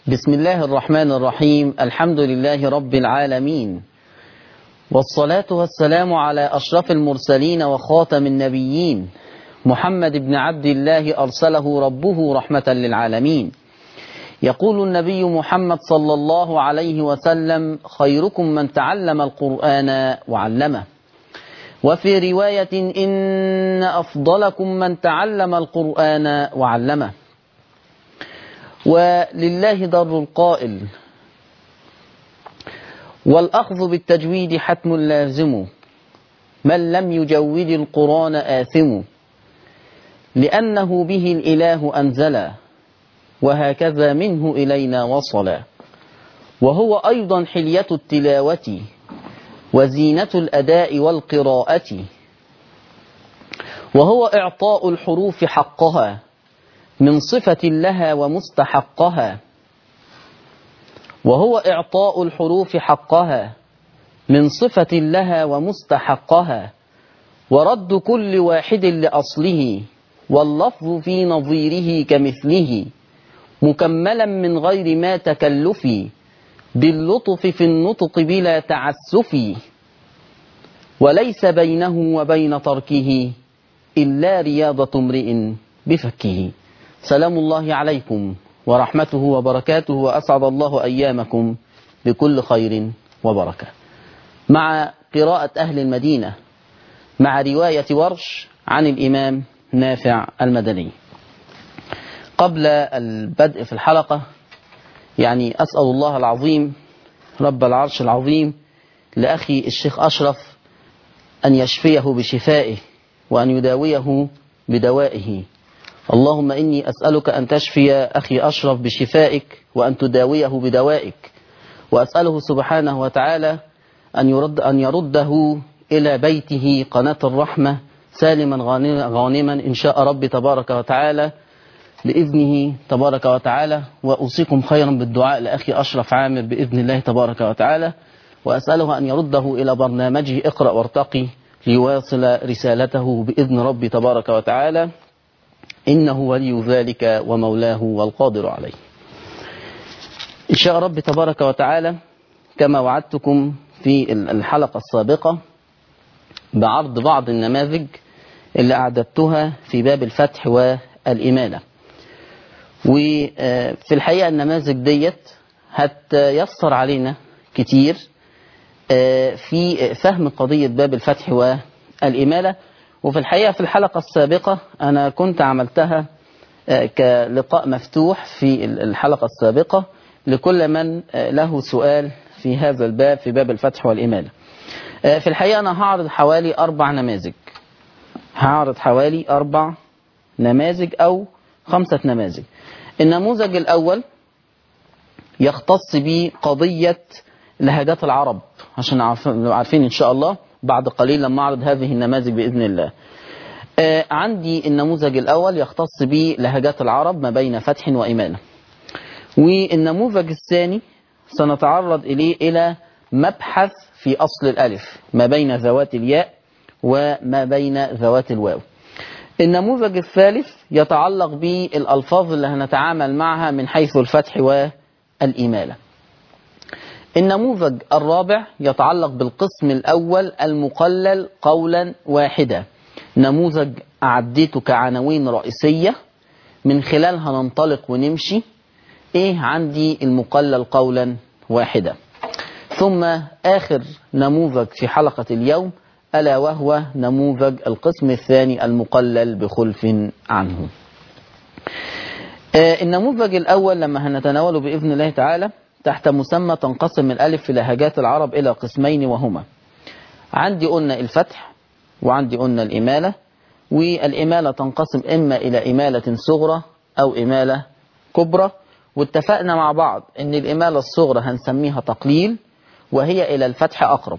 بسم الله الرحمن الرحيم الحمد لله رب العالمين والصلاة والسلام على أشرف المرسلين وخاتم النبيين محمد بن عبد الله أرسله ربه رحمة للعالمين يقول النبي محمد صلى الله عليه وسلم خيركم من تعلم القرآن وعلمه وفي رواية إن أفضلكم من تعلم القرآن وعلمه ولله در القائل والأخذ بالتجويد حتم لازم من لم يجود القرآن آثم لأنه به الإله أنزل وهكذا منه إلينا وصل وهو أيضا حلية التلاوة وزينة الأداء والقراءة وهو إعطاء الحروف حقها من صفة لها ومستحقها وهو إعطاء الحروف حقها من صفة لها ومستحقها ورد كل واحد لأصله واللفظ في نظيره كمثله مكملا من غير ما تكلف باللطف في النطق بلا تعسف وليس بينه وبين تركه إلا رياضة امرئ بفكه سلام الله عليكم ورحمته وبركاته وأسعد الله أيامكم بكل خير وبركة مع قراءة أهل المدينة مع رواية ورش عن الإمام نافع المدني قبل البدء في الحلقة يعني أسأل الله العظيم رب العرش العظيم لأخي الشيخ أشرف أن يشفيه بشفائه وأن يداويه بدوائه اللهم إني أسألك أن تشفي أخي أشرف بشفائك وأن تداويه بدوائك وأسأله سبحانه وتعالى أن يرد أن يرده إلى بيته قناة الرحمة سالما غانما إن شاء ربي تبارك وتعالى بإذنه تبارك وتعالى وأوصيكم خيرا بالدعاء لأخي أشرف عامر بإذن الله تبارك وتعالى وأسأله أن يرده إلى برنامجه اقرأ وارتقي ليواصل رسالته بإذن ربي تبارك وتعالى إنه ولي ذلك ومولاه والقادر عليه إن شاء رب تبارك وتعالى كما وعدتكم في الحلقة السابقة بعرض بعض النماذج اللي أعددتها في باب الفتح والإمالة وفي الحقيقة النماذج ديت هتيسر علينا كتير في فهم قضية باب الفتح والإمالة وفي الحقيقة في الحلقة السابقة أنا كنت عملتها كلقاء مفتوح في الحلقة السابقة لكل من له سؤال في هذا الباب في باب الفتح والإمالة في الحقيقة أنا هعرض حوالي أربع نماذج هعرض حوالي أربع نماذج أو خمسة نماذج النموذج الأول يختص بقضية لهجات العرب عشان عارفين إن شاء الله بعد قليل لما أعرض هذه النماذج بإذن الله آه عندي النموذج الأول يختص بلهجات العرب ما بين فتح وإمالة والنموذج الثاني سنتعرض إليه إلى مبحث في أصل الألف ما بين ذوات الياء وما بين ذوات الواو النموذج الثالث يتعلق بالألفاظ اللي هنتعامل معها من حيث الفتح والإمالة النموذج الرابع يتعلق بالقسم الأول المقلل قولا واحدا نموذج أعديته كعناوين رئيسية من خلالها ننطلق ونمشي إيه عندي المقلل قولا واحدا ثم آخر نموذج في حلقة اليوم ألا وهو نموذج القسم الثاني المقلل بخلف عنه آه النموذج الأول لما هنتناوله بإذن الله تعالى تحت مسمى تنقسم الألف في لهجات العرب إلى قسمين وهما عندي قلنا الفتح وعندي قلنا الإمالة والإمالة تنقسم إما إلى إمالة صغرى أو إمالة كبرى واتفقنا مع بعض أن الإمالة الصغرى هنسميها تقليل وهي إلى الفتح أقرب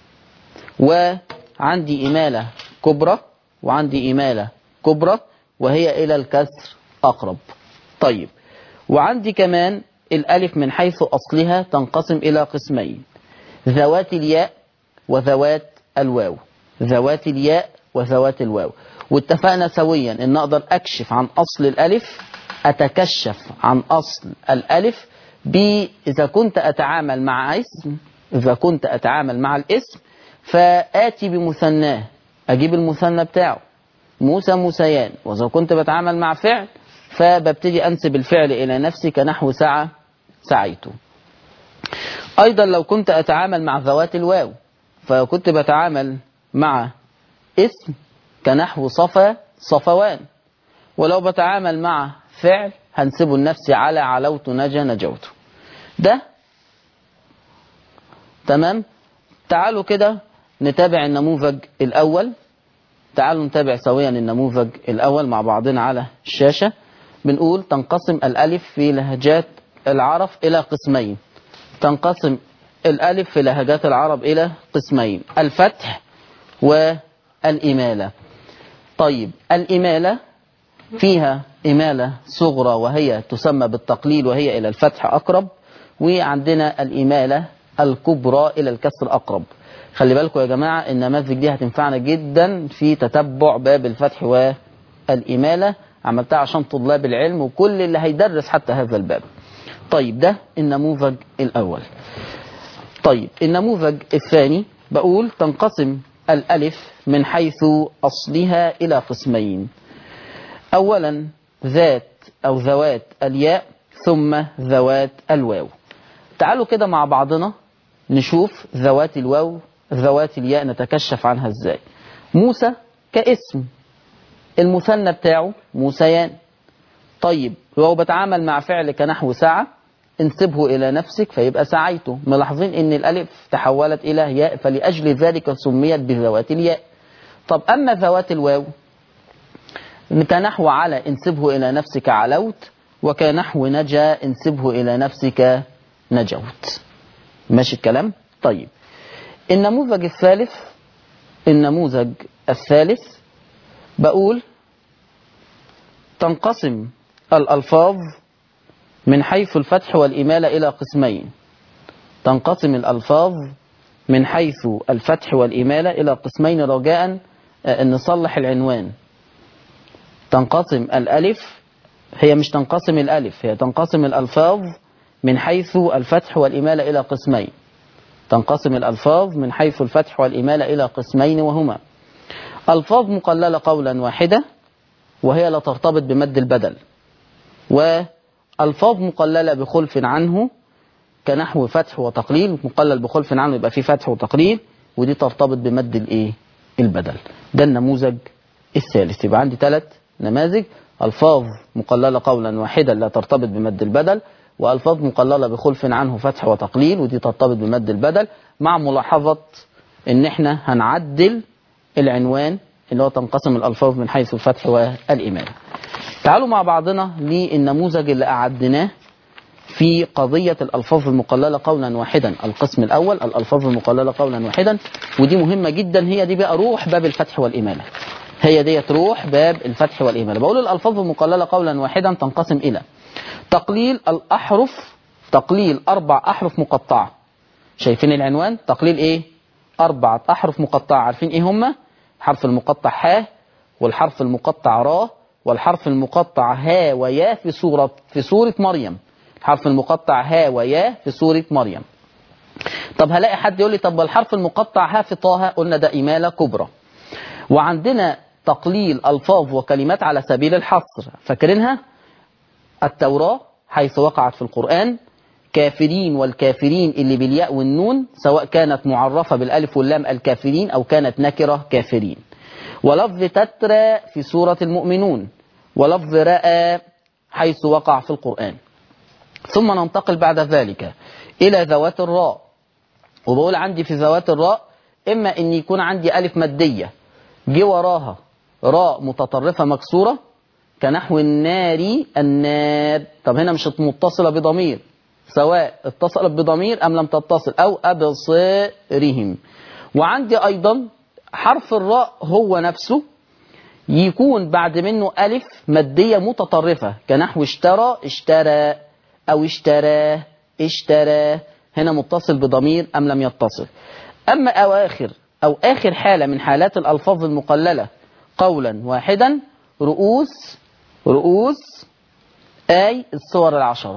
وعندي إمالة كبرى وعندي إمالة كبرى وهي إلى الكسر أقرب طيب وعندي كمان الألف من حيث أصلها تنقسم إلى قسمين ذوات الياء وذوات الواو ذوات الياء وذوات الواو واتفقنا سويا ان اقدر اكشف عن اصل الالف اتكشف عن اصل الالف ب إذا كنت أتعامل مع اسم إذا كنت أتعامل مع الاسم فآتي بمثناه أجيب المثنى بتاعه موسى موسيان وإذا كنت بتعامل مع فعل فببتدي أنسب الفعل إلى نفسي كنحو سعى سعيت أيضا لو كنت أتعامل مع ذوات الواو فكنت بتعامل مع اسم كنحو صفا صفوان ولو بتعامل مع فعل هنسبه لنفسي على علوت نجا نجوت ده تمام تعالوا كده نتابع النموذج الأول تعالوا نتابع سويا النموذج الأول مع بعضنا على الشاشة بنقول تنقسم الألف في لهجات العرب إلى قسمين تنقسم الألف في لهجات العرب إلى قسمين الفتح والإمالة طيب الإمالة فيها إمالة صغرى وهي تسمى بالتقليل وهي إلى الفتح أقرب وعندنا الإمالة الكبرى إلى الكسر أقرب خلي بالكم يا جماعة النماذج دي هتنفعنا جدا في تتبع باب الفتح والإمالة عملتها عشان طلاب العلم وكل اللي هيدرس حتى هذا الباب طيب ده النموذج الأول طيب النموذج الثاني بقول تنقسم الألف من حيث أصلها إلى قسمين أولا ذات أو ذوات الياء ثم ذوات الواو تعالوا كده مع بعضنا نشوف ذوات الواو ذوات الياء نتكشف عنها ازاي موسى كاسم المثنى بتاعه موسيان طيب لو بتعامل مع فعل كنحو ساعة انسبه إلى نفسك فيبقى سعيته ملاحظين ان الألف تحولت إلى ياء فلأجل ذلك سميت بذوات الياء طب أما ذوات الواو كنحو على انسبه إلى نفسك علوت وكنحو نجا انسبه إلى نفسك نجوت ماشي الكلام طيب النموذج الثالث النموذج الثالث بقول تنقسم الألفاظ من حيث الفتح والإمالة إلى قسمين تنقسم الألفاظ من حيث الفتح والإمالة إلى قسمين رجاء أن نصلح العنوان تنقسم الألف هي مش تنقسم الألف هي تنقسم الألفاظ من حيث الفتح والإمالة إلى قسمين تنقسم الألفاظ من حيث الفتح والإمالة إلى قسمين وهما ألفاظ مقللة قولا واحدة وهي لا ترتبط بمد البدل وألفاظ مقللة بخلف عنه كنحو فتح وتقليل مقلل بخلف عنه يبقى في فتح وتقليل ودي ترتبط بمد الايه البدل ده النموذج الثالث يبقى عندي ثلاث نماذج ألفاظ مقللة قولا واحدا لا ترتبط بمد البدل وألفاظ مقللة بخلف عنه فتح وتقليل ودي ترتبط بمد البدل مع ملاحظة ان احنا هنعدل العنوان اللي هو تنقسم الألفاظ من حيث الفتح والإمالة تعالوا مع بعضنا للنموذج اللي أعدناه في قضية الألفاظ المقللة قولا واحدا القسم الأول الألفاظ المقللة قولا واحدا ودي مهمة جدا هي دي بقى روح باب الفتح والإمالة هي دي روح باب الفتح والإمالة بقول الألفاظ المقللة قولا واحدا تنقسم إلى تقليل الأحرف تقليل أربع أحرف مقطعة شايفين العنوان تقليل إيه أربعة أحرف مقطعة عارفين إيه هما الحرف المقطع ها والحرف المقطع را والحرف المقطع ها ويا في سورة في سورة مريم الحرف المقطع ها ويا في سورة مريم طب هلاقي حد يقول لي طب الحرف المقطع ها في طه قلنا ده إمالة كبرى وعندنا تقليل ألفاظ وكلمات على سبيل الحصر فاكرينها التوراة حيث وقعت في القرآن كافرين والكافرين اللي بالياء والنون سواء كانت معرفة بالألف واللام الكافرين أو كانت نكرة كافرين ولفظ تترى في سورة المؤمنون ولفظ رأى حيث وقع في القرآن ثم ننتقل بعد ذلك إلى ذوات الراء وبقول عندي في ذوات الراء إما أن يكون عندي ألف مادية جه وراها راء متطرفة مكسورة كنحو النار النار طب هنا مش متصلة بضمير سواء اتصلت بضمير أم لم تتصل أو أبصارهم وعندي أيضا حرف الراء هو نفسه يكون بعد منه ألف مادية متطرفة كنحو اشترى اشترى أو اشترى اشترى هنا متصل بضمير أم لم يتصل أما أواخر أو آخر حالة من حالات الألفاظ المقللة قولا واحدا رؤوس رؤوس آي الصور العشرة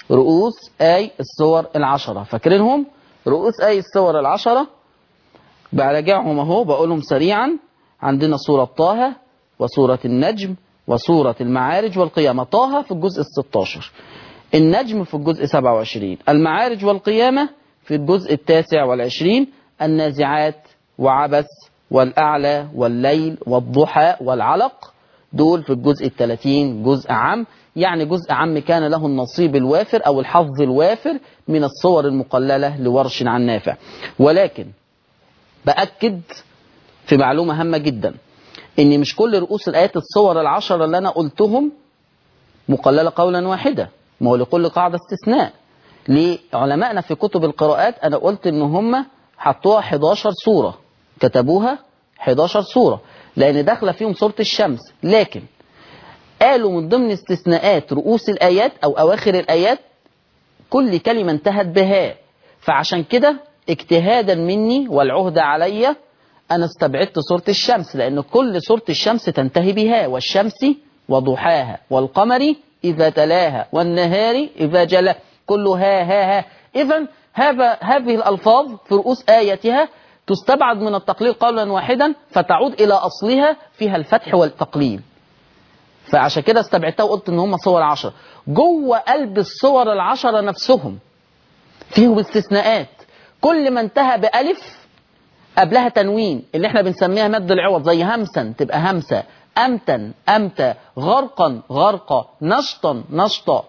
رؤوس آي الصور العشرة فاكرينهم رؤوس آي الصور العشرة براجعهم اهو بقولهم سريعا عندنا سورة طه وسورة النجم وسورة المعارج والقيامة طه في الجزء الستاشر النجم في الجزء 27 المعارج والقيامة في الجزء التاسع والعشرين النازعات وعبس والأعلى والليل والضحى والعلق دول في الجزء الثلاثين جزء عام يعني جزء عام كان له النصيب الوافر أو الحظ الوافر من الصور المقللة لورش عن نافع ولكن بأكد في معلومة هامة جدا ان مش كل رؤوس الآيات الصور العشرة اللي أنا قلتهم مقللة قولا واحدا ما هو لكل قاعدة استثناء لعلمائنا في كتب القراءات أنا قلت إن هم حطوها 11 سورة كتبوها 11 سورة لأن داخلة فيهم سورة الشمس لكن قالوا من ضمن استثناءات رؤوس الآيات أو أواخر الآيات كل كلمة انتهت بها فعشان كده اجتهادا مني والعهد علي أنا استبعدت سورة الشمس لأن كل سورة الشمس تنتهي بها والشمس وضحاها والقمر إذا تلاها والنهار إذا جلاها كلها ها ها إذا هذا هذه الألفاظ في رؤوس آياتها تستبعد من التقليل قولا واحدا فتعود إلى أصلها فيها الفتح والتقليل فعشان كده استبعدتها وقلت ان هم صور عشرة جوه قلب الصور العشرة نفسهم فيهم استثناءات كل ما انتهى بألف قبلها تنوين اللي احنا بنسميها مد العوض زي همسا تبقى همسة أمتا أمتا غرقا غرقا نشطا نشطا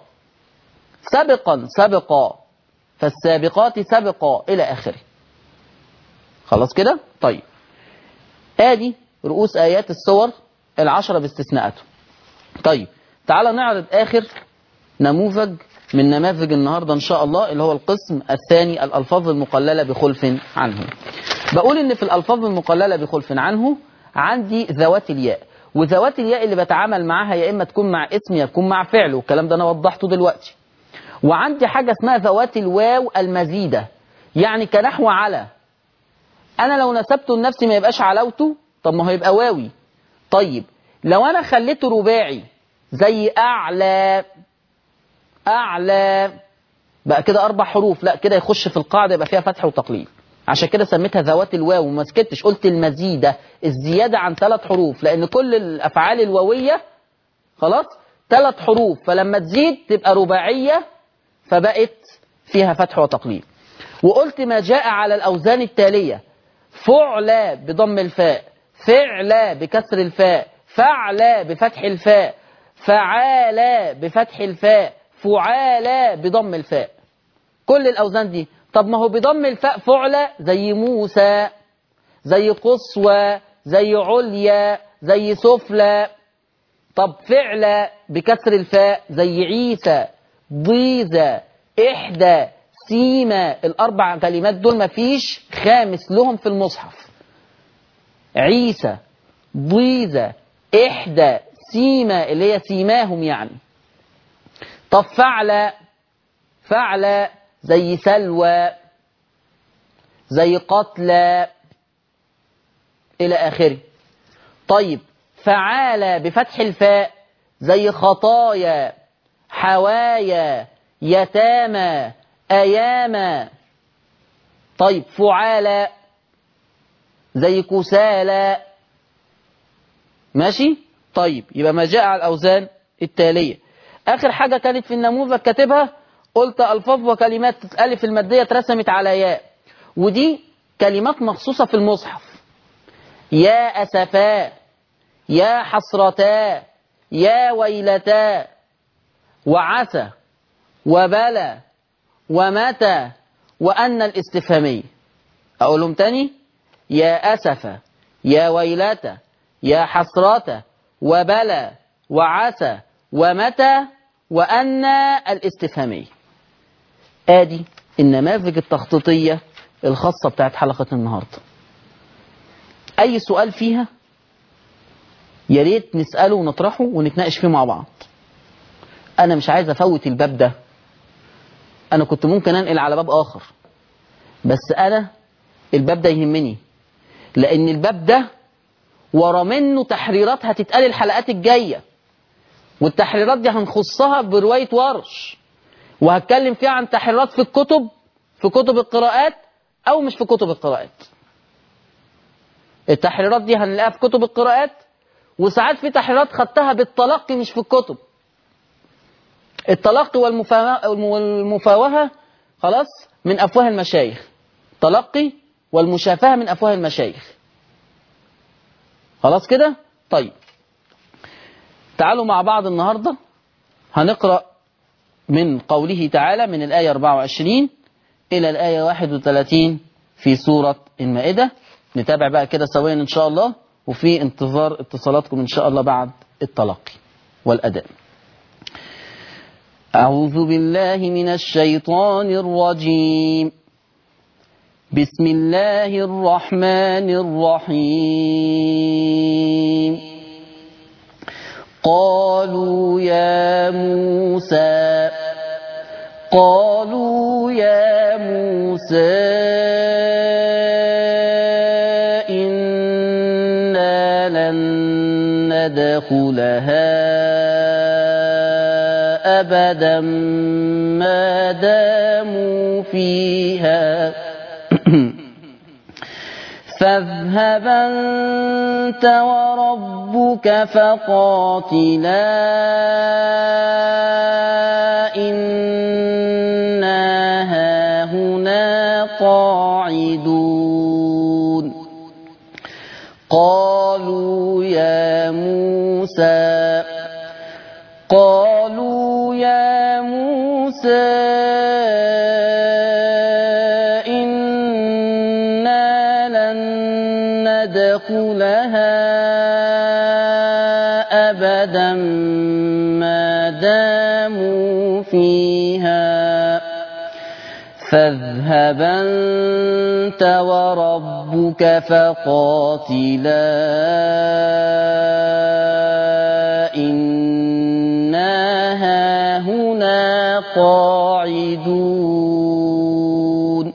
سبقا سبقا فالسابقات سبقا إلى آخره خلاص كده طيب ادي رؤوس آيات السور العشرة باستثناءاته طيب تعال نعرض آخر نموذج من نماذج النهاردة إن شاء الله اللي هو القسم الثاني الألفاظ المقللة بخلف عنه بقول إن في الألفاظ المقللة بخلف عنه عندي ذوات الياء وذوات الياء اللي بتعامل معاها يا إما تكون مع اسم يا تكون مع فعل والكلام ده أنا وضحته دلوقتي وعندي حاجة اسمها ذوات الواو المزيدة يعني كنحو على أنا لو نسبته لنفسي ما يبقاش علوته طب ما هو يبقى واوي طيب لو أنا خليته رباعي زي أعلى أعلى بقى كده أربع حروف لا كده يخش في القاعدة يبقى فيها فتح وتقليل عشان كده سميتها ذوات الواو وما سكتش قلت المزيدة الزيادة عن ثلاث حروف لأن كل الأفعال الواوية خلاص ثلاث حروف فلما تزيد تبقى رباعية فبقت فيها فتح وتقليل وقلت ما جاء على الأوزان التالية فعل بضم الفاء فعل بكسر الفاء فعل بفتح الفاء فعال بفتح الفاء فعال بضم الفاء كل الأوزان دي طب ما هو بضم الفاء فعل زي موسى زي قصوى زي عليا زي سفلى طب فعل بكسر الفاء زي عيسى ضيزة إحدى سيما الأربع كلمات دول مفيش خامس لهم في المصحف عيسى ضيزة إحدى سيما اللي هي سيماهم يعني طب فعل فعل زي سلوى زي قتلى إلى آخره طيب فعال بفتح الفاء زي خطايا حوايا يتامى أياما طيب فعالى زي كسالى ماشي طيب يبقى ما جاء على الأوزان التالية آخر حاجة كانت في النموذج كاتبها قلت ألفاظ وكلمات الألف المادية اترسمت على ياء ودي كلمات مخصوصة في المصحف يا أسفا يا حسرتا يا ويلتا وعسى وبلى ومتى وأن الاستفهامية أقولهم تاني يا أسف يا ويلة يا حسرة وبلى وعسى ومتى وأن الاستفهامية آدي النماذج التخطيطية الخاصة بتاعت حلقة النهاردة أي سؤال فيها يا ريت نسأله ونطرحه ونتناقش فيه مع بعض أنا مش عايز أفوت الباب ده أنا كنت ممكن أنقل على باب آخر بس أنا الباب ده يهمني لأن الباب ده ورا منه تحريرات هتتقال الحلقات الجاية والتحريرات دي هنخصها برواية ورش وهتكلم فيها عن تحريرات في الكتب في كتب القراءات أو مش في كتب القراءات التحريرات دي هنلاقيها في كتب القراءات وساعات في تحريرات خدتها بالتلقي مش في الكتب التلقي والمفاوهة خلاص من أفواه المشايخ تلقي والمشافهة من أفواه المشايخ خلاص كده طيب تعالوا مع بعض النهاردة هنقرأ من قوله تعالى من الآية 24 إلى الآية 31 في سورة المائدة نتابع بقى كده سويا إن شاء الله وفي انتظار اتصالاتكم إن شاء الله بعد التلقي والأداء أعوذ بالله من الشيطان الرجيم بسم الله الرحمن الرحيم قالوا يا موسى قالوا يا موسى إنا لن ندخلها أبدا ما داموا فيها فاذهب أنت وربك فقاتلا إنا هاهنا قاعدون قالوا يا موسى قالوا يا موسى ندخلها أبدا ما داموا فيها فاذهب أنت وربك فقاتلا إنا هاهنا قاعدون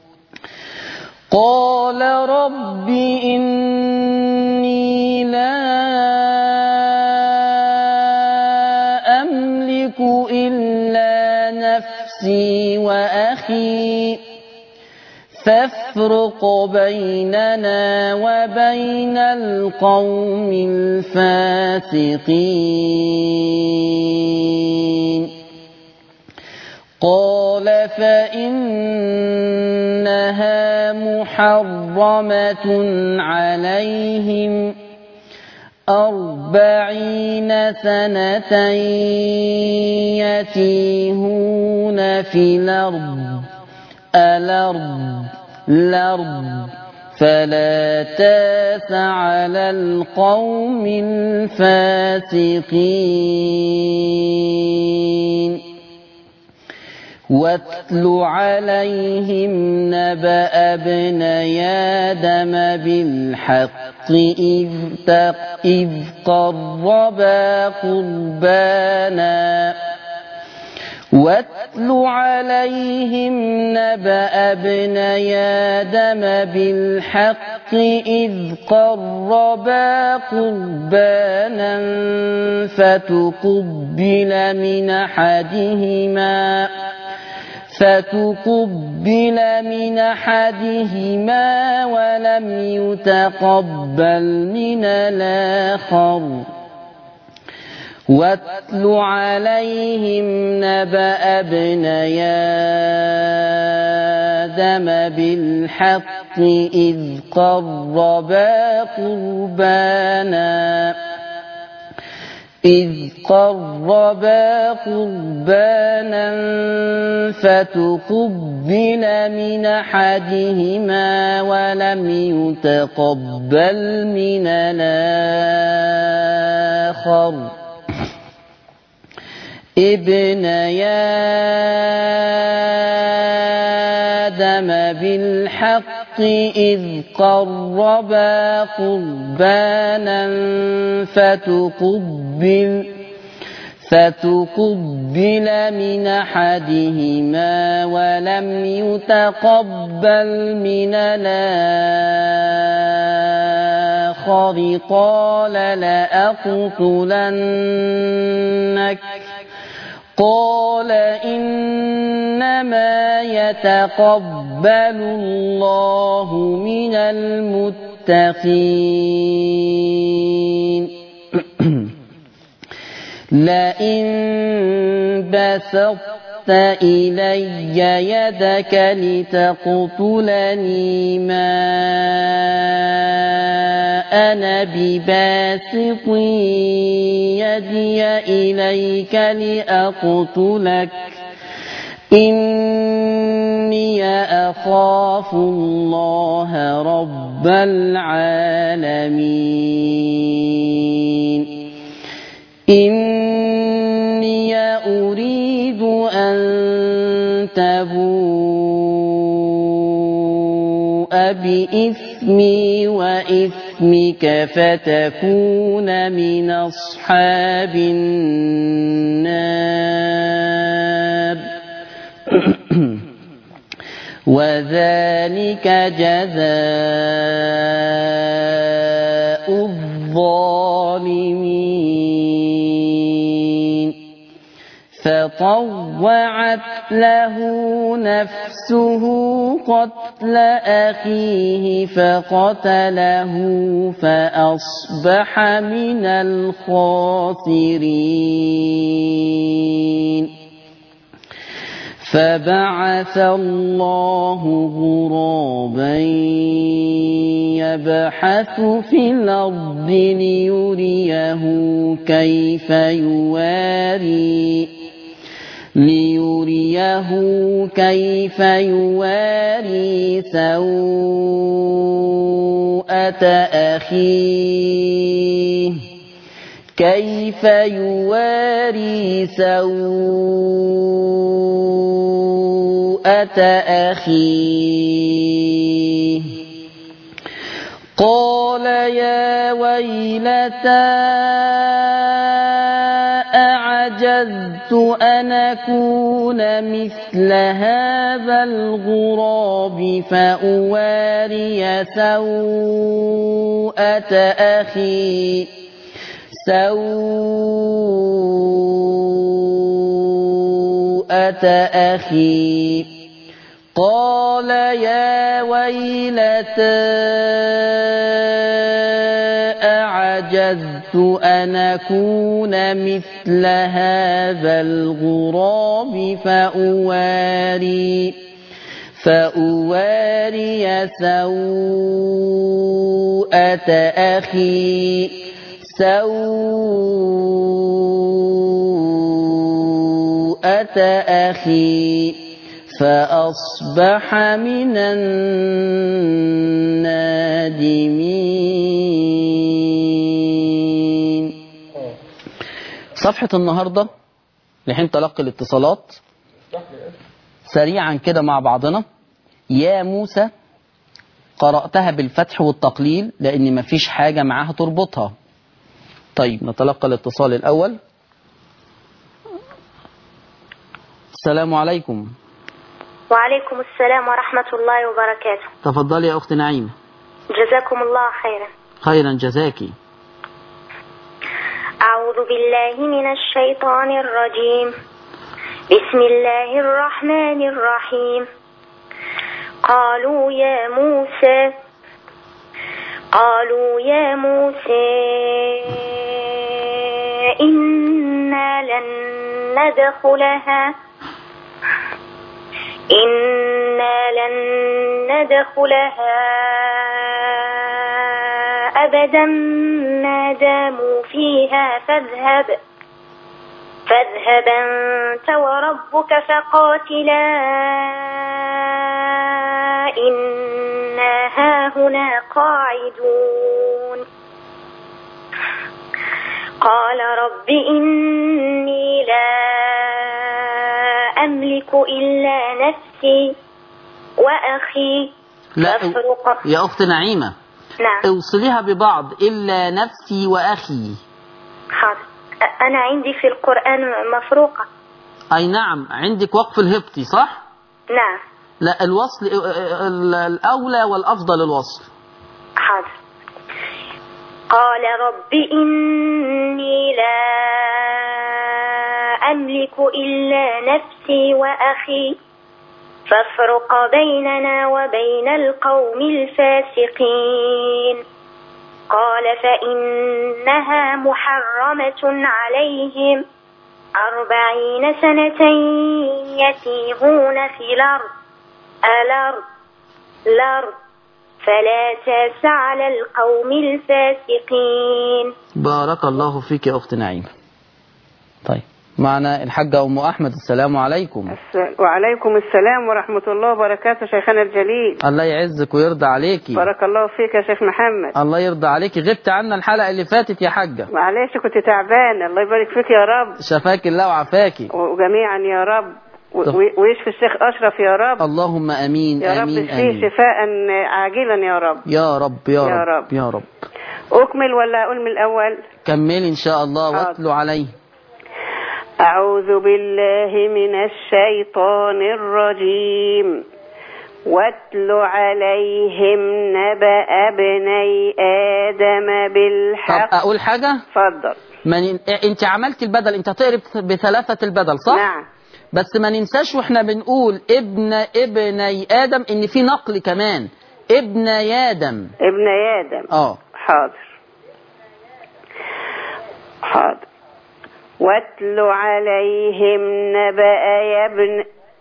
قال رب إني لا أملك إلا نفسي وأخي فافرق بيننا وبين القوم الفاسقين قال فإنها محرمة عليهم أربعين سنة يتيهون في الأرض الأرض الأرض فلا تاس على القوم الفاسقين واتل عليهم نبأ ابن آدم بالحق إذ, إذ قربا قربانا واتل عليهم نبأ ابن آدم بالحق إذ قربا قربانا فتقبل من أحدهما فتقبل من أحدهما ولم يتقبل من الآخر واتل عليهم نبأ ابن آدم بالحق إذ قربا قربانا إذ قربا قربانا فتقبل من أحدهما ولم يتقبل من الآخر ابن آدم بالحق إذ قربا قربانا فتقبل فتقبل من أحدهما ولم يتقبل من الآخر قال لأقتلنك قال إنما يتقبل الله من المتقين لئن بسطت إلي يدك لتقتلني ما أنا بباسط يدي إليك لأقتلك إني أخاف الله رب العالمين إني أريد أن تبوء بإثمي وإثمك فتكون من أصحاب النار وذلك جزاء الظالمين فطوعت له نفسه قتل أخيه فقتله فأصبح من الخاسرين فبعث الله غرابا يبحث في الأرض ليريه كيف يواري ليريه كيف يواري سوءة أخيه كيف يواري سوءة أخيه قال يا ويلتى أعجزت أن أكون مثل هذا الغراب فأواري سوءة أخي سوءة أخي قال يا ويلتى أعجزت أن أكون مثل هذا الغراب فأواري فأواري سوءة أخي سوءة أخي فأصبح من النادمين صفحة النهاردة لحين تلقي الاتصالات سريعا كده مع بعضنا يا موسى قرأتها بالفتح والتقليل لأن مفيش حاجة معاها تربطها طيب نتلقى الاتصال الأول السلام عليكم وعليكم السلام ورحمة الله وبركاته تفضلي يا أخت نعيمة جزاكم الله خيرا خيرا جزاكي أعوذ بالله من الشيطان الرجيم بسم الله الرحمن الرحيم قالوا يا موسى قالوا يا موسى إنا لن ندخلها إنا لن ندخلها أبدا ما داموا فيها فاذهب فاذهب أنت وربك فقاتلا إنا هاهنا قاعدون قال رب إني لا أملك إلا نفسي وأخي لا فافرق يا أخت نعيمة نعم اوصليها ببعض إلا نفسي وأخي حاضر أ- أنا عندي في القرآن مفروقة أي نعم عندك وقف الهبطي صح؟ نعم لا الوصل ال- الأولى والأفضل الوصل حاضر قال رب إني لا أملك إلا نفسي وأخي فافرق بيننا وبين القوم الفاسقين قال فإنها محرمة عليهم أربعين سنة يتيهون في الأرض الأرض الأرض فلا تاس على القوم الفاسقين بارك الله فيك يا أخت نعيمة طيب معنا الحاجة أم أحمد السلام عليكم الس- وعليكم السلام ورحمة الله وبركاته شيخنا الجليل الله يعزك ويرضى عليكي بارك الله فيك يا شيخ محمد الله يرضى عليكي غبت عنا الحلقة اللي فاتت يا حاجة معلش كنت تعبان الله يبارك فيك يا رب شفاك الله وعافاكي وجميعا يا رب و- طب. و- ويشفي الشيخ أشرف يا رب اللهم أمين يا رب أمين اشفيه أمين شفاء عاجلا يا رب يا رب يا يا رب رب. يا رب أكمل ولا أقول من الأول كملي إن شاء الله حاضر. واتلو عليه أعوذ بالله من الشيطان الرجيم واتل عليهم نبأ ابني آدم طب بالحق أقول حاجة اتفضل من... أنت عملت البدل أنت هتقرب بثلاثة البدل صح؟ نعم بس ما ننساش واحنا بنقول ابن ابني آدم إن في نقل كمان ابن آدم ابن آدم اه حاضر حاضر واتل عليهم نبأ يا ابن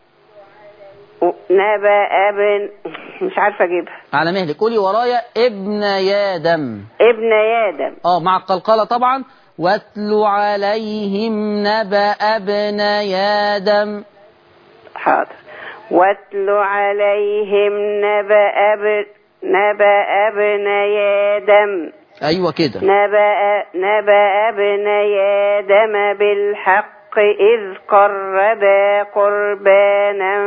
نبأ ابن مش عارفة اجيبها على مهلك قولي ورايا ابن آدم ابن آدم اه مع القلقلة طبعا واتل عليهم نبأ ابن آدم حاضر واتل عليهم نبأ ابن نبأ ابن آدم أيوة كده نبأ نبأ ابن آدم بالحق إذ قربا قربانا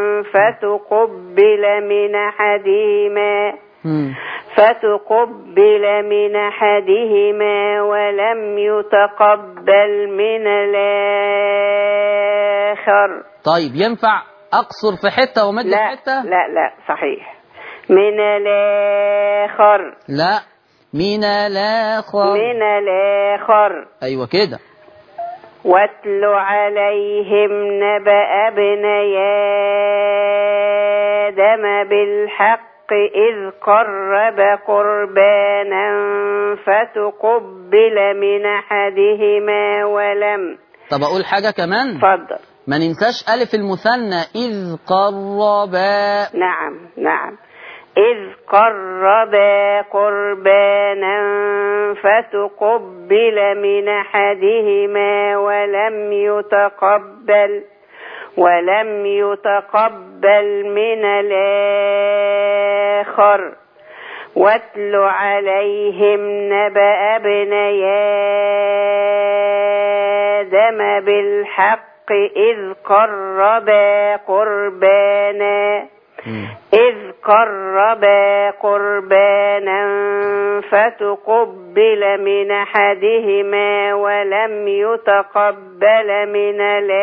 فتقبل من أحدهما مم. فتقبل من أحدهما ولم يتقبل من الآخر طيب ينفع أقصر في حتة ومد في لا حتة؟ لا لا صحيح من الآخر لا من الآخر من الآخر أيوة كده واتل عليهم نبأ ابني آدم بالحق إذ قرب قربانا فتقبل من أحدهما ولم طب أقول حاجة كمان تفضل ما ننساش ألف المثنى إذ قربا نعم نعم إذ قربا قربانا فتقبل من أحدهما ولم يتقبل ولم يتقبل من الآخر واتل عليهم نبأ ابني آدم بالحق إذ قربا قربانا إذ قربا قربانا فتقبل من أحدهما ولم يتقبل من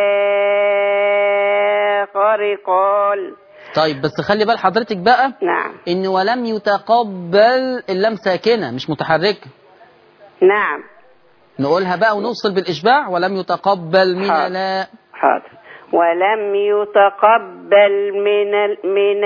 الآخر قال طيب بس خلي بال حضرتك بقى نعم إن ولم يتقبل اللام ساكنة مش متحركة نعم نقولها بقى ونوصل بالإشباع ولم يتقبل من حاضر. لا حاضر ولم يتقبل من ال... من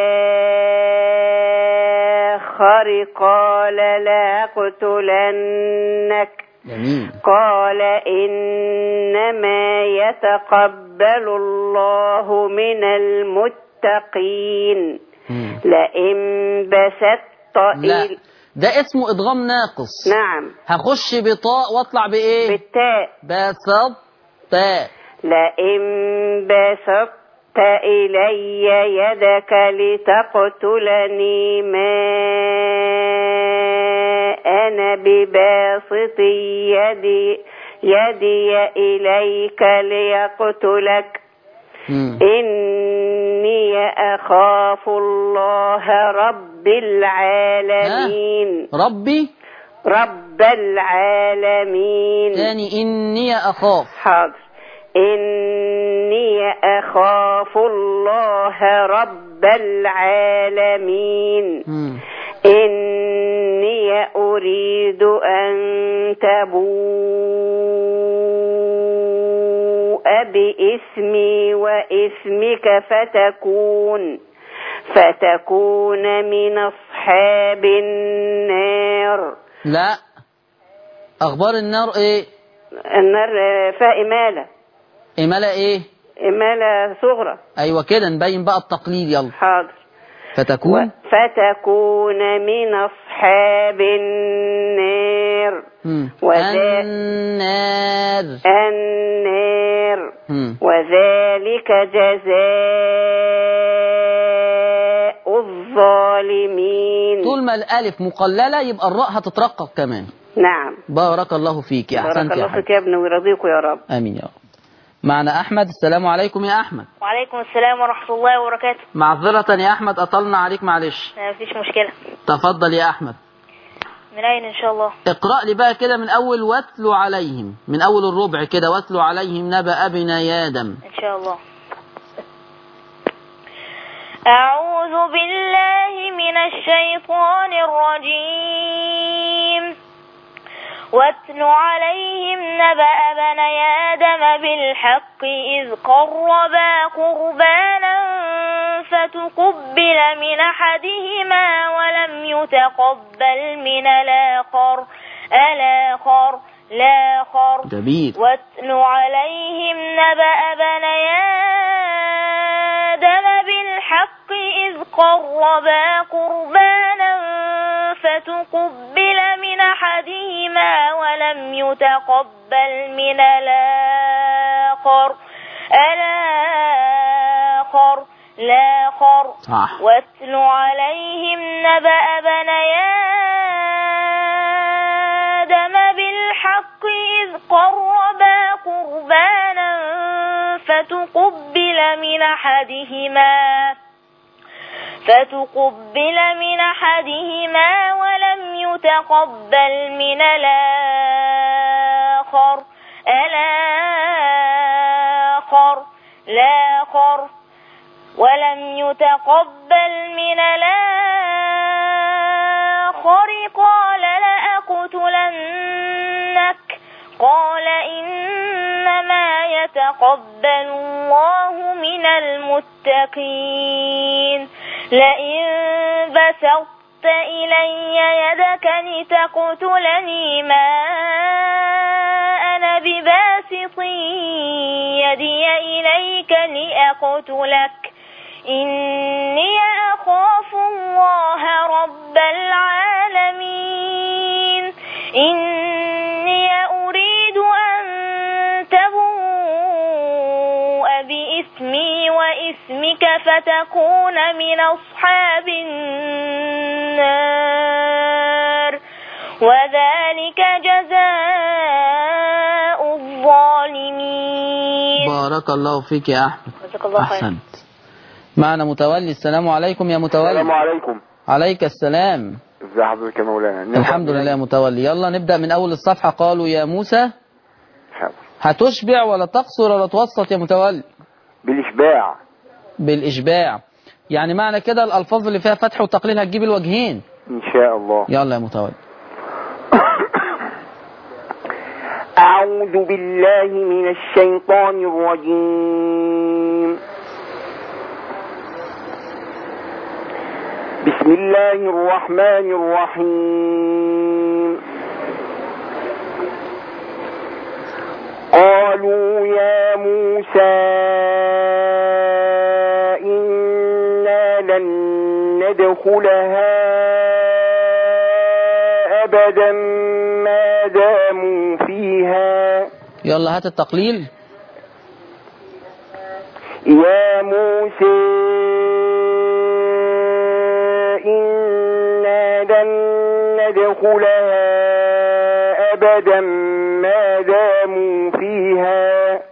الآخر قال لا أقتلنك جميل قال إنما يتقبل الله من المتقين مم. لئن بسطت لا إل... ده اسمه إدغام ناقص نعم هخش بطاء واطلع بإيه بالتاء بسط تاء لئن بسطت إلي يدك لتقتلني ما أنا بباسط يدي يدي إليك ليقتلك مم. إني أخاف الله رب العالمين ربي رب العالمين تاني إني أخاف حاضر إني أخاف الله رب العالمين مم. إني أريد أن باسمي واسمك فتكون فتكون من أصحاب النار لا اخبار النار ايه النار آه، فيها إمالة امالة ايه إمالة صغرى ايوه كده نبين بقى التقليد يلا حاضر فتكون فتكون من أصحاب النار مم. وذا- النار النار مم. وذلك جزاء الظالمين طول ما الالف مقلله يبقى الراء هتترقق كمان نعم بارك الله فيك بارك احسنت يا الله حاج فيك يا ابني ويرضيكم يا رب امين يا رب معنا احمد السلام عليكم يا احمد وعليكم السلام ورحمة الله وبركاته معذرة يا احمد اطلنا عليك معلش ما فيش مشكلة تفضل يا احمد من أين إن شاء الله اقرأ لي بقى كده من اول واتلو عليهم من اول الربع كده واتلو عليهم نبأ ابني آدم إن شاء الله أعوذ بالله من الشيطان الرجيم واتل عليهم نبأ بني آدم بالحق إذ قربا قربانا فتقبل من أحدهما ولم يتقبل من الآخر الآخر الآخر جميل واتل عليهم نبأ بني آدم بالحق إذ قربا قربانا فتقبل من أحدهما ولم يتقبل من الآخر الآخر الآخر صح واتل عليهم نبأ بني آدم بالحق إذ قربا قربانا فتقبل من أحدهما فتقبل من أحدهما ولم يتقبل من الآخر الآخر الآخر ولم يتقبل من الآخر قال لأقتلنك قال إنما يتقبل الله من المتقين لئن بسطت إلي يدك لتقتلني ما أنا بباسط يدي إليك لأقتلك إني أخاف الله رب العالمين إني أريد أن تبوء بإثمي وإثمك فتكون من أصحاب النار وذلك جزاء الظالمين بارك الله فيك يا احمد جزاك الله خير احسنت معنا متولي السلام عليكم يا متولي السلام عليكم عليك السلام ازي حضرتك يا مولانا الحمد لله يا متولي يلا نبدأ من أول الصفحة قالوا يا موسى حاضر. هتشبع ولا تقصر ولا توسط يا متولي بالاشباع بالإشباع يعني معنى كده الألفاظ اللي فيها فتح وتقليل هتجيب الوجهين ان شاء الله يلا يا متولي أعوذ بالله من الشيطان الرجيم بسم الله الرحمن الرحيم قالوا يا موسى إنا لن ندخلها أبدا ما داموا فيها يلا هات التقليل يا موسى إنا لن ندخلها أبدا ما داموا فيها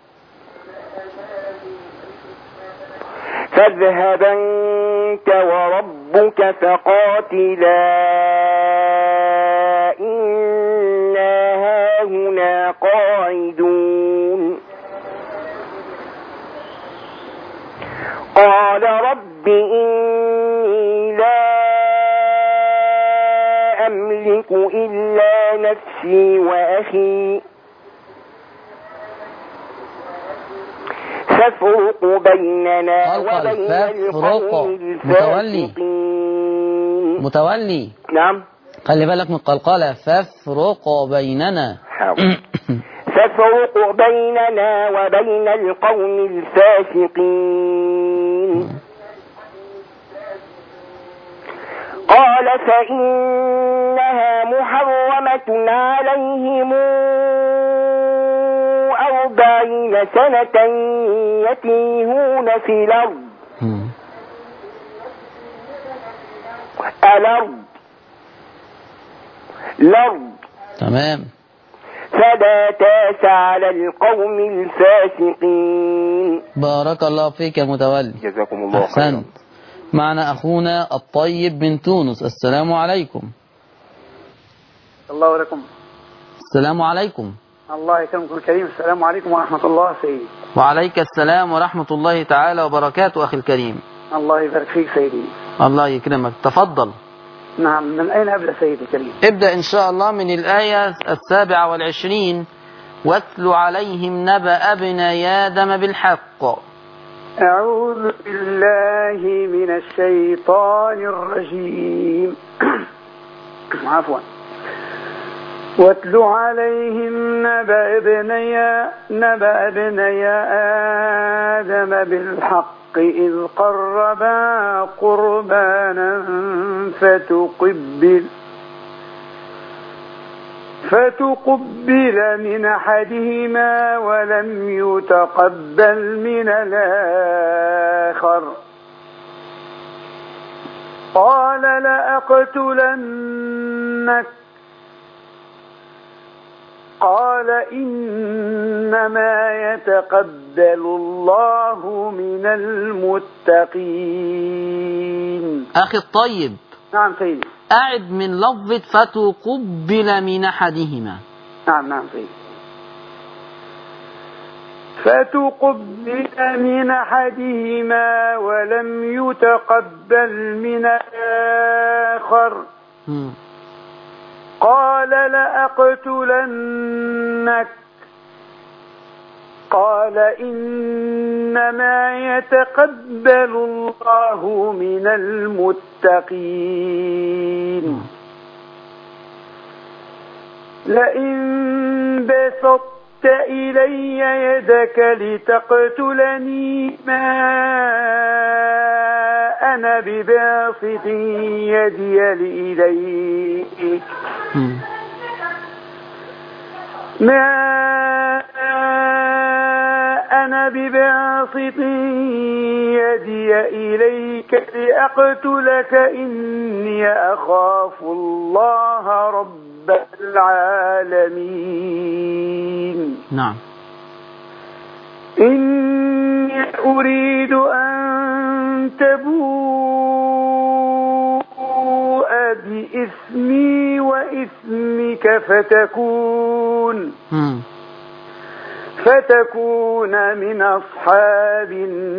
فاذهب أنت وربك فقاتلا إنا هاهنا قاعدون قال رب إني لا أملك إلا نفسي وأخي فافرق بيننا قال قال وبين فافرق. القوم متولي. الفاسقين متولي نعم خلي بالك من القلقلة فافرق بيننا حاضر فافرق بيننا وبين القوم الفاسقين قال فإنها محرمة عليهم أربعين سنة يتيهون في الأرض مم. الأرض الأرض تمام فلا تاس على القوم الفاسقين بارك الله فيك يا متولي جزاكم الله خيرا أحسنت معنا أخونا الطيب من تونس السلام عليكم الله لكم السلام عليكم الله يكرمكم الكريم السلام عليكم ورحمة الله سيدي وعليك السلام ورحمة الله تعالى وبركاته أخي الكريم الله يبارك فيك سيدي الله يكرمك تفضل نعم من أين أبدأ سيدي الكريم ابدأ إن شاء الله من الآية السابعة والعشرين واتل عليهم نبأ ابني آدم بالحق أعوذ بالله من الشيطان الرجيم عفوا واتل عليهم نبأ ابني نبأ ابني آدم بالحق إذ قربا قربانا فتقبل فتقبل من أحدهما ولم يتقبل من الآخر قال لأقتلنك قال إنما يتقبل الله من المتقين أخي الطيب نعم سيدي أعد من لفظة فتقبل من أحدهما نعم نعم سيدي فتقبل من أحدهما ولم يتقبل من الآخر مم. قال لأقتلنك قال إنما يتقبل الله من المتقين لئن بسطت إلي يدك لتقتلني ما أنا بباسط يدي إليك مم. ما أنا بباسط يدي إليك لأقتلك إني أخاف الله رب العالمين نعم إني أريد أن تبوء بإثمي وإثمك فتكون مم. فتكون من أصحاب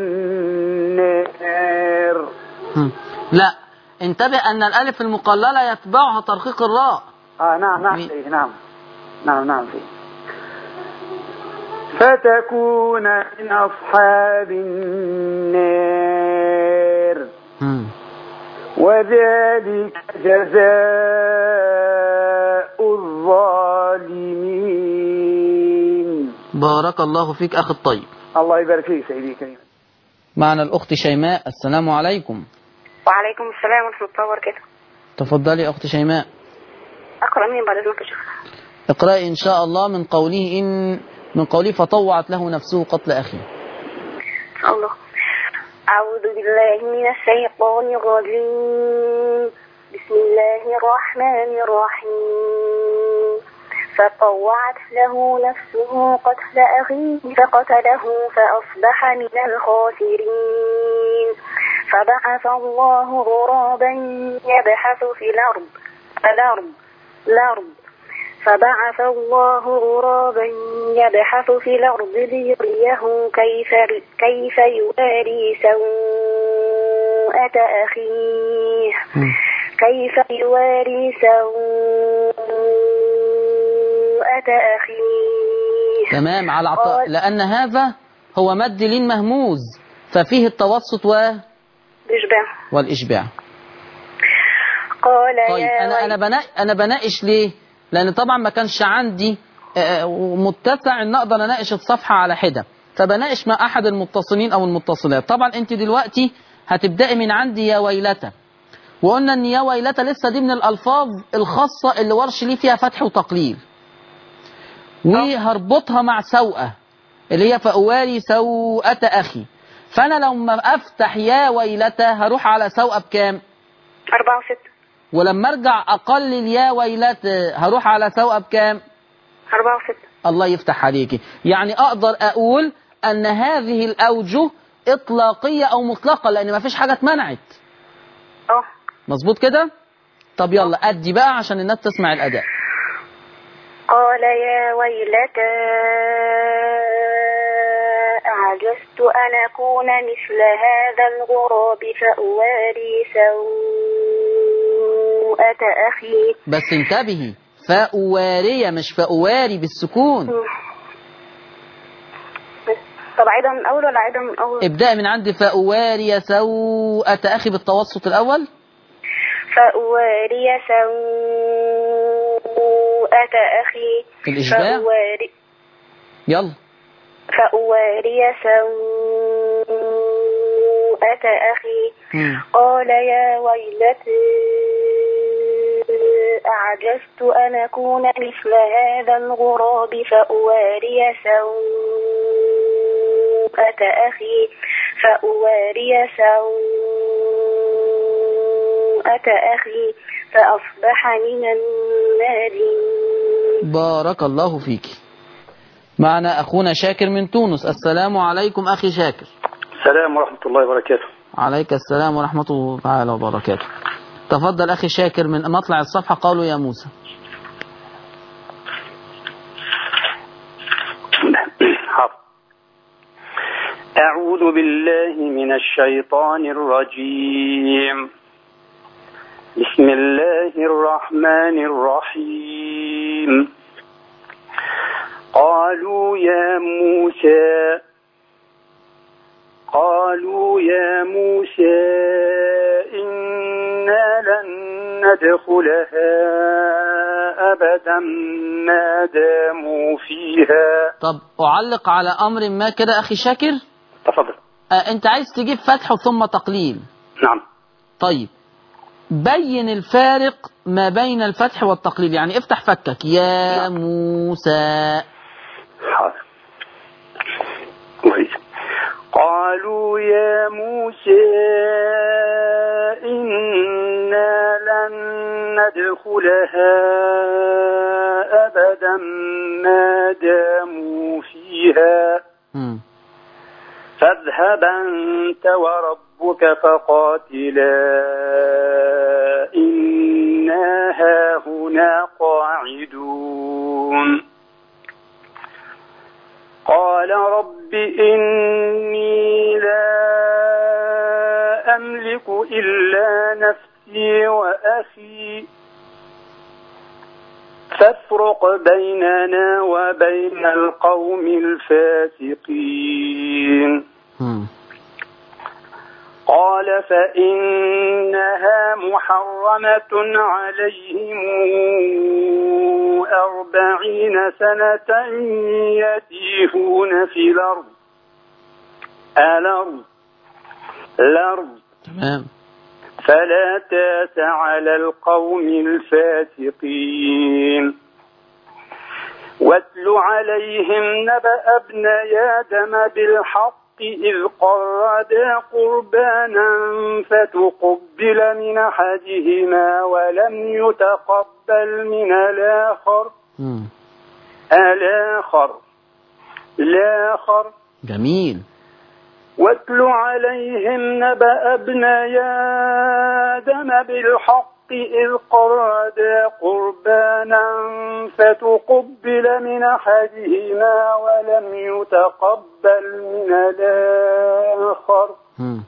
النار مم. لا انتبه أن الألف المقللة يتبعها ترقيق الراء آه نعم نعم مي- فيه نعم نعم نعم فيه فتكون من أصحاب النار مم. وذلك جزاء الظالمين بارك الله فيك أخي الطيب الله يبارك فيك سيدي الكريم معنا الأخت شيماء السلام عليكم وعليكم السلام ورحمة الله وبركاته تفضلي أخت شيماء أقرأ مين بعد إذنك يا شيخ اقرأي إن شاء الله من قوله إن من قوله فطوعت له نفسه قتل أخيه إن شاء الله أعوذ بالله من الشيطان الرجيم بسم الله الرحمن الرحيم فطوعت له نفسه قتل أخيه فقتله فأصبح من الخاسرين فبعث الله غرابا يبحث في الأرض الأرض الأرض فبعث الله غرابا يبحث في الأرض ليريه كيف كيف يواري سوءة أخيه كيف يواري سوءة أخيه تمام على عط... قال- لأن هذا هو مد لين مهموز ففيه التوسط و... بإشباع والإشباع قال طيب يا انا انا ويل- بنا انا بناقش ليه لان طبعا ما كانش عندي آه، متسع ان اقدر اناقش الصفحه على حده فبناقش مع احد المتصلين او المتصلات طبعا انت دلوقتي هتبداي من عندي يا ويلته وقلنا ان يا ويلته لسه دي من الالفاظ الخاصه اللي ورش ليه فيها فتح وتقليل وهربطها مع سوءه اللي هي فأواري سوءة أخي فأنا لما أفتح يا ويلته هروح على سوءة بكام أربعة وستة ولما ارجع اقلل يا ويلات هروح على سوء بكام أربعة وستة الله يفتح عليكي يعني اقدر اقول ان هذه الاوجه اطلاقيه او مطلقه لان ما فيش حاجه اتمنعت اه مظبوط كده طب يلا ادي بقى عشان الناس تسمع الاداء قال يا ويلتى أعجزت أن أكون مثل هذا الغراب فأواري سوءة أخي بس انتبهي فأوارية مش فأواري بالسكون طب عيدها من الأول ولا عيدها من الأول؟ ابدأ من عند فأواري سوءة أخي بالتوسط الأول فأواري سوءة أخي الإشباع فأواري يلا فأواري سوءة أخي مم. قال يا ويلتي أعجزت أن أكون مثل هذا الغراب فأواري سوءة أخي فأواري سوءة أخي فأصبح من النادمين بارك الله فيك معنا أخونا شاكر من تونس السلام عليكم أخي شاكر السلام ورحمة الله وبركاته عليك السلام ورحمة الله تعالى وبركاته تفضل أخي شاكر من مطلع الصفحة قالوا يا موسى حاضر أعوذ بالله من الشيطان الرجيم بسم الله الرحمن الرحيم قالوا يا موسى قالوا يا موسى إنا لن ندخلها أبدا ما داموا فيها طب أعلق على أمر ما كده أخي شاكر تفضل آه أنت عايز تجيب فتح ثم تقليل نعم طيب بين الفارق ما بين الفتح والتقليل يعني افتح فكك يا موسى حاضر كويس قالوا يا موسى إنا لن ندخلها أبدا ما داموا فيها مم. فاذهب أنت وربك فقاتلا إنا هاهنا قاعدون قال رب إني لا أملك إلا نفسي وأخي فافرق بيننا وبين القوم الفاسقين مم. قال فإنها محرمة عليهم أربعين سنة يتيهون في الأرض الأرض الأرض تمام فلا تاس على القوم الفاسقين واتل عليهم نبأ ابن آدم بالحق إذ قربا قربانا فتقبل من أحدهما ولم يتقبل من الآخر مم. الآخر الآخر جميل واتل عليهم نبأ ابن آدم بالحق إذ قربا قربانا فتقبل من أحدهما ولم يتقبل من الآخر مم.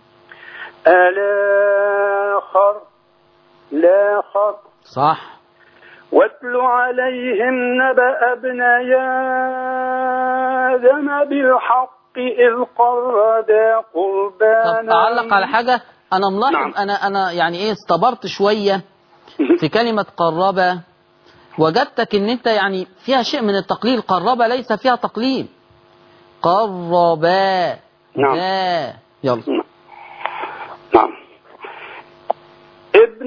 الآخر الآخر صح واتل عليهم نبأ ابن آدم بالحق إذ قربا طب قربانا تعلق على حاجة أنا ملاحظ نعم. أنا أنا يعني إيه استبرت شوية في كلمة قربة وجدتك إن أنت يعني فيها شيء من التقليل قربة ليس فيها تقليل قربا نعم. با. يلا نعم ابن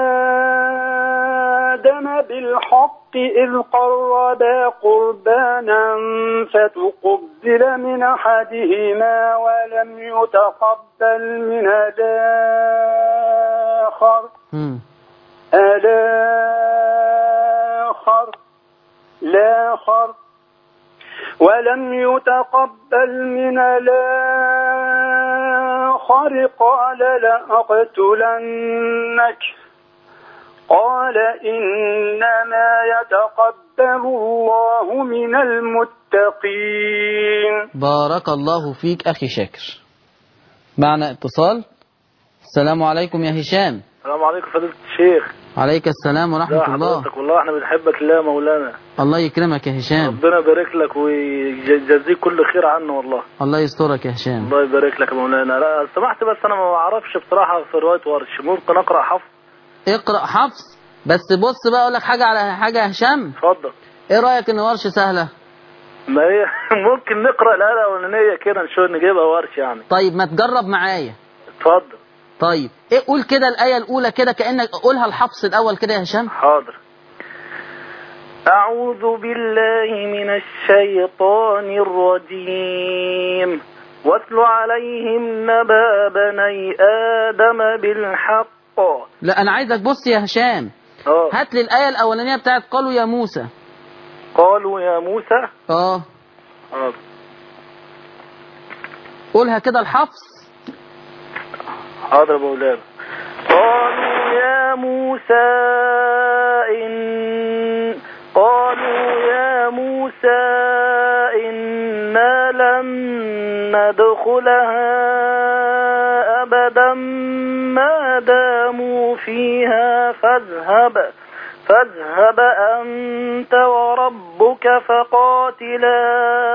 آدم بالحق إذ قربا قربانا فتقبل من أحدهما ولم يتقبل من الآخر مم. الآخر الآخر ولم يتقبل من الآخر قال لأقتلنك قال إنما يتقبل الله من المتقين بارك الله فيك أخي شاكر معنا اتصال السلام عليكم يا هشام السلام عليكم فضيلة الشيخ عليك السلام لا ورحمة الله حضرتك والله احنا بنحبك الله يا مولانا الله يكرمك يا هشام ربنا يبارك لك ويجزيك كل خير عنه والله الله يسترك يا هشام الله يبارك لك يا مولانا لا سمحت بس انا ما اعرفش بصراحة في رواية ورش ممكن اقرأ حفظ اقرأ حفص بس بص بقى اقول لك حاجة على حاجة يا هشام اتفضل ايه رأيك ان ورش سهلة ما هي ممكن نقرأ الآلة الأولانية كده نشوف نجيبها ورش يعني طيب ما تجرب معايا اتفضل طيب ايه قول كده الآية الأولى كده كأنك قولها الحفص الأول كده يا هشام حاضر أعوذ بالله من الشيطان الرجيم واتل عليهم نبأ بني آدم بالحق لا أنا عايزك بص يا هشام اه هات لي الآية الأولانية بتاعت قالوا يا موسى قالوا يا موسى اه حاضر. قولها كده الحفص حاضر يا مولانا قالوا يا موسى إن قالوا يا موسى إنا لن ندخلها أبدا ما داموا فيها فاذهب فاذهب أنت وربك فقاتلا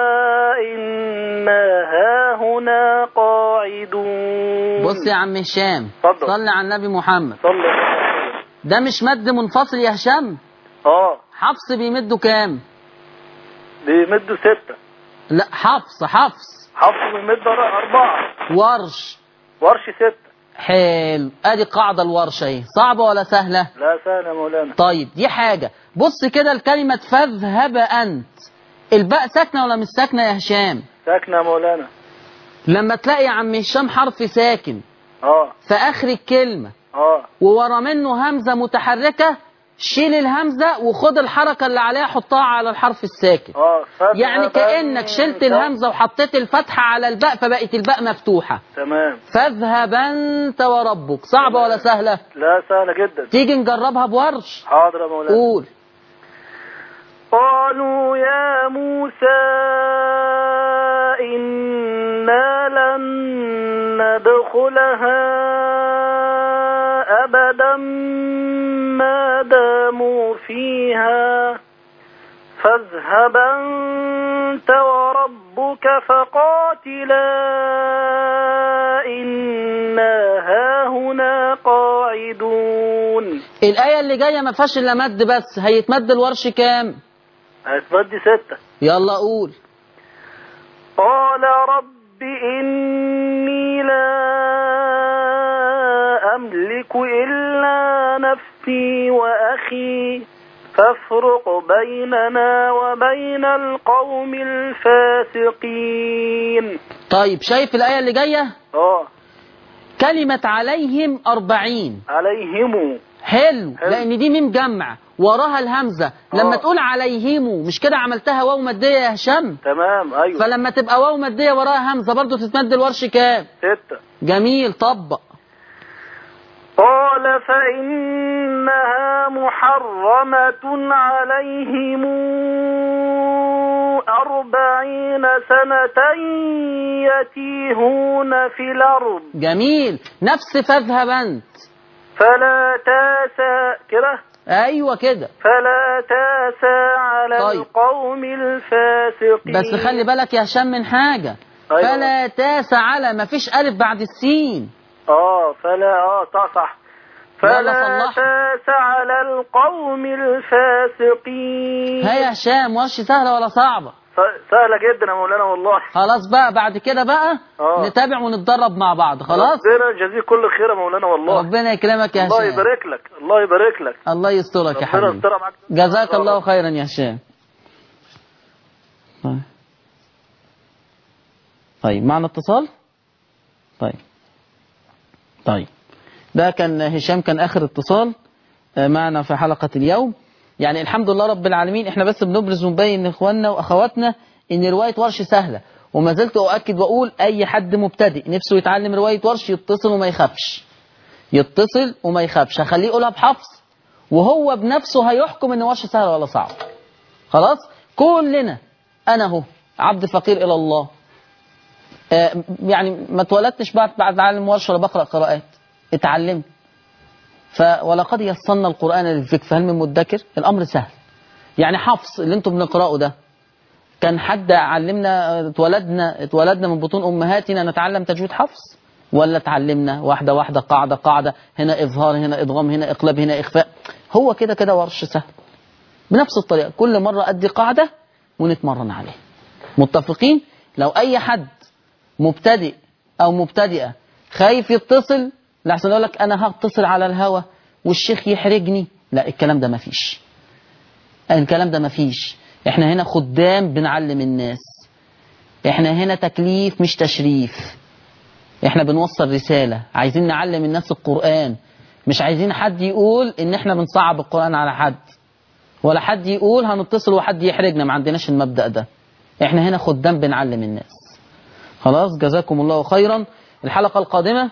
إنا هاهنا قاعدون بص يا عم هشام اتفضل. صلي على النبي محمد صلى ده مش مد منفصل يا هشام اه حفص بيمده كام بيمدوا ستة لا حفص حفص حفص بيمد أربعة ورش ورش ستة حلو ادي قاعدة الورشة اهي صعبة ولا سهلة لا سهل يا مولانا طيب دي حاجة بص كده الكلمة فاذهب أنت الباء ساكنة ولا مش ساكنة يا هشام ساكنة يا مولانا لما تلاقي يا عم هشام حرف ساكن اه في آخر الكلمة اه وورا منه همزة متحركة شيل الهمزة وخد الحركة اللي عليها حطها على الحرف الساكن اه فاذهب يعني كأنك شلت أنت- الهمزة وحطيت الفتحة على الباء فبقت الباء مفتوحة تمام فاذهب أنت وربك صعبة ولا سهلة لا سهلة جدا تيجي نجربها بورش حاضر يا مولانا قول قالوا يا موسى إنا لن ندخلها أبدا ما داموا فيها فاذهب أنت وربك فقاتلا إنا هاهنا قاعدون الآية اللي جاية ما فيهاش إلا مد بس هيتمد الورش كام هتبدي ستة يلا قول قال رب إني لا أملك إلا نفسي وأخي فافرق بيننا وبين القوم الفاسقين طيب شايف الآية اللي جاية اه كلمة عليهم أربعين عليهم حلو حلو. لأن دي ميم جمع وراها الهمزة لما آه. تقول عليهم مش كده عملتها واو مادية يا هشام تمام أيوة فلما تبقى واو مادية وراها همزة برضو تتمد الورش كام ستة جميل طبق قال فإنها محرمة عليهم أربعين سنة يتيهون في الأرض جميل نفس فاذهب أنت فلا تاسى كده أيوة كده فلا تاسى على طيب. القوم الفاسقين بس خلي بالك يا هشام من حاجة أيوة. فلا تاس على ما فيش ألف بعد السين اه فلا اه صح صح يلا فلا صلح. تاس على القوم الفاسقين ها يا هشام وش سهلة ولا صعبة س- سهلة جدا يا مولانا والله خلاص بقى بعد كده بقى آه. نتابع ونتدرب مع بعض خلاص ربنا يجازيك كل خير يا مولانا والله ربنا يكرمك يا الله هشام يبارك لك الله يبارك لك الله يسترك يا ربنا حبيبي يستر معاك جزاك الله خيرا يا هشام طيب طيب معنا اتصال طيب طيب ده كان هشام كان اخر اتصال آه، معنا في حلقة اليوم يعني الحمد لله رب العالمين احنا بس بنبرز ونبين لاخواننا واخواتنا ان رواية ورش سهلة وما زلت اؤكد واقول اي حد مبتدئ نفسه يتعلم رواية ورش يتصل وما يخافش يتصل وما يخافش هخليه يقولها بحفظ وهو بنفسه هيحكم ان ورش سهل ولا صعب خلاص كلنا انا اهو عبد فقير الى الله آه، يعني ما اتولدتش بعد بعد عالم ورش ولا بقرا قراءات اتعلمت ف ولقد يسرنا القران للذكر فهل من مدكر الامر سهل يعني حفظ اللي انتم بنقراه ده كان حد علمنا آه، اتولدنا اتولدنا من بطون امهاتنا نتعلم تجويد حفظ ولا اتعلمنا واحده واحده قاعده قاعده هنا اظهار هنا ادغام هنا اقلاب هنا اخفاء هو كده كده ورش سهل بنفس الطريقه كل مره ادي قاعده ونتمرن عليها متفقين لو اي حد مبتدئ او مبتدئه خايف يتصل لحسن يقول لك انا هتصل على الهوا والشيخ يحرجني لا الكلام ده مفيش الكلام ده مفيش احنا هنا خدام بنعلم الناس احنا هنا تكليف مش تشريف احنا بنوصل رسالة عايزين نعلم الناس القرآن مش عايزين حد يقول ان احنا بنصعب القرآن على حد ولا حد يقول هنتصل وحد يحرجنا ما عندناش المبدأ ده احنا هنا خدام بنعلم الناس خلاص جزاكم الله خيرا الحلقة القادمة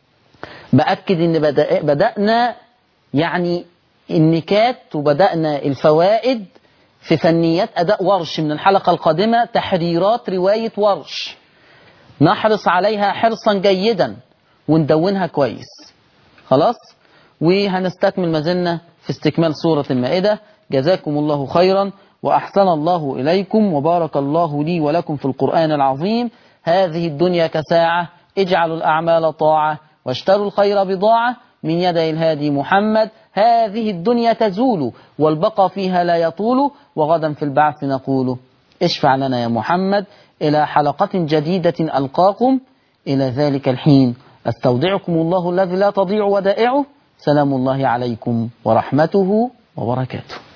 بأكد ان بدأ بدأنا يعني النكات وبدأنا الفوائد في فنيات أداء ورش من الحلقة القادمة تحريرات رواية ورش نحرص عليها حرصا جيدا وندونها كويس خلاص وهنستكمل ما زلنا في استكمال سورة المائدة جزاكم الله خيرا وأحسن الله إليكم وبارك الله لي ولكم في القرآن العظيم هذه الدنيا كساعة اجعلوا الأعمال طاعة واشتروا الخير بضاعة من يدي الهادي محمد هذه الدنيا تزول والبقى فيها لا يطول وغدا في البعث نقول اشفع لنا يا محمد إلى حلقة جديدة ألقاكم إلى ذلك الحين أستودعكم الله الذي لا تضيع ودائعه سلام الله عليكم ورحمته وبركاته